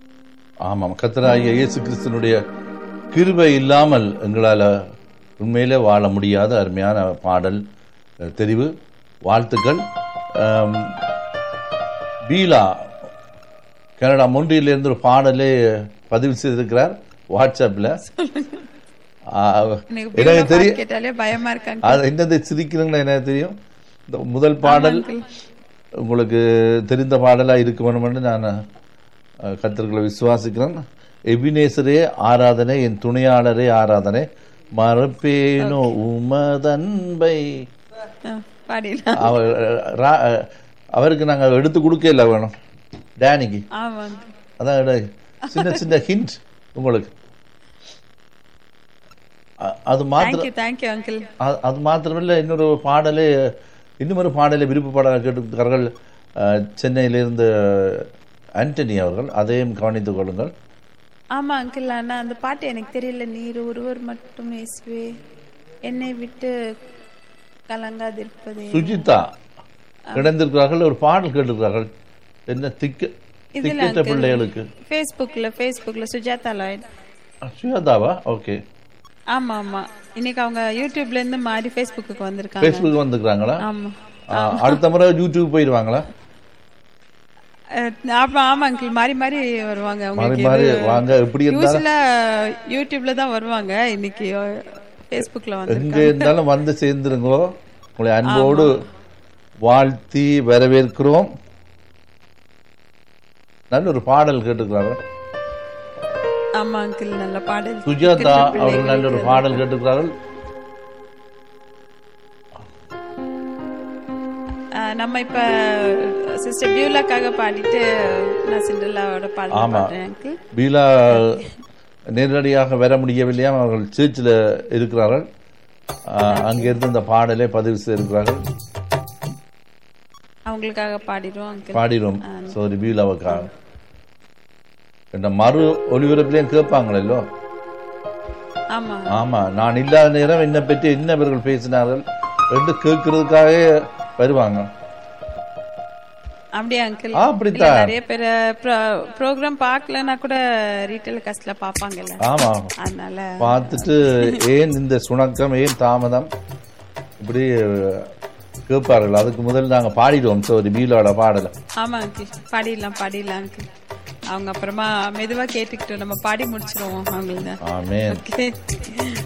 ஆமாம் கத்தராகிய இயேசு கிறிஸ்தனுடைய கிருபை இல்லாமல் எங்களால் உண்மையிலே வாழ முடியாத அருமையான பாடல் அஹ், தெரிவு வாழ்த்துக்கள் ஆம், பீலா கனடா மொன்றியிலிருந்து ஒரு பாடலே பதிவு செய்திருக்கிறார் வாட்ஸ்அப்பில் எனக்கு எனக்கு பிள்ளை தெரியும் பாட்டு கேட்டாலே பயமா இருக்காங்க அது என்னது சிரிக்கிறீங்களா எனக்கு தெரியும் இந்த முதல் பாடல் உங்களுக்கு தெரிந்த பாடலாக இருக்க வேணும்னு நான் அஹ், கர்த்தர்களை விசுவாசிக்கிறேன் எபினேசரே ஆராதனை என் துணையாளரே ஆராதனை மறப்பேனோ உமதன்பை பாடிடலாம் அவர் ரா- அவருக்கு நாங்கள் எடுத்து கொடுக்கல வேணும் டேனிக்கு ஆமாங்க அதான் இட- சின்ன சின்ன ஹிண்ட் உங்களுக்கு அ- அது மாத்திரம் தேங்க்யூ தேங்க்யூ அங்கிள் அ- அது மாத்திரமில்லை இன்னொரு பாடலே இன்னும் ஒரு பாடலை விருப்ப பாடல் கேட்டிருக்கிறார்கள் அஹ், சென்னையிலிருந்து ஆண்டனி அவர்கள் அதையும் கவனித்துக் கொள்ளுங்கள் ஆமா அங்கிள் ஆனா அந்த பாட்டு எனக்கு தெரியல நீர் ஒருவர் மட்டும் இயேசுவே என்னை விட்டு கலங்காதிருப்பதே சுஜிதா இணைந்திருக்கிறார்கள் ஒரு பாடல் கேட்டிருக்கிறார்கள் என்ன திக்க இதுல திக்கற்ற uncle. பிள்ளைகளுக்கு ஃபேஸ்புக்ல ஃபேஸ்புக்ல சுஜாதா லாய்ட் சுஜாதாவா ஓகே ஆமா ஆமா இன்னைக்கு அவங்க யூடியூப்ல இருந்து மாறி ஃபேஸ்புக்கு வந்திருக்காங்க ஃபேஸ்புக் வந்துக்கிறாங்களா ஆமா ஆ, அடுத்த முறை யூடியூப் போயிடுவாங்களா அஹ், ஆமா ஆமா அங்கிள் மாறி மாறி வருவாங்க மாறி அவங்களுக்கு மாறி வாங்க எப்படி இருந்தாலும் யூஸ்ல யூடியூப்ல தான் வருவாங்க இன்னைக்கு ஃபேஸ்புக்ல வந்து எங்க இருந்தாலும் வந்து சேர்ந்துருங்கோ உங்களை அன்போடு வாழ்த்தி வரவேற்கிறோம் நல்ல ஒரு பாடல் கேட்டுக்கிறாங்க ஆமா அங்கிள் நல்ல பாடல் சுஜாதா அவர்கள் நல்ல ஒரு பாடல் கேட்டுக்கிறார்கள் அஹ், நம்ம இப்ப சிஸ்டர் பியூலாக்காக பாடிட்டு நான் சிண்டலாவோட பாடல் ஆமா. பாடுறேன் அங்கிள் பீலா நேரடியாக வர முடியவில்லையா அவர்கள் சர்ச்சில் இருக்கிறார்கள் ஆ, அங்கிருந்து இந்த பாடலை பதிவு செய்திருக்கிறார்கள் அவங்களுக்காக பாடிடுவோம் அங்கிள் பாடிடும் சாரி பீலாவுக்காக இந்த மறு ஒளிபரப்புலையும் கேட்பாங்களோ ஆமா ஆமா நான் இல்லாத நேரம் என்னை பற்றி என்ன இவர்கள் பேசினார்கள் என்று கேட்கறதுக்காகவே வருவாங்க அப்படியா அங்கிள் ஆ, அப்படித்தான். நிறைய பேர் ப்ரோக்ராம் பார்க்கலன்னா கூட ரீட்டைல் காஸ்ட்ல பாப்பாங்கல்ல ஆமா அதனால பார்த்துட்டு ஏன் இந்த சுணக்கம் ஏன் தாமதம் இப்படி கேட்பார்கள் அதுக்கு முதல்ல நாங்க பாடிடுவோம் சோரி பீலோட பாடலை ஆமா அங்கிள் பாடிடலாம் பாடிடலாம் அங்கிள் அவங்க அப்புறமா மெதுவா கேட்டுக்கிட்டு நம்ம பாடி முடிச்சிருவோம் அவங்களுக்கு ஆமென் ஓகே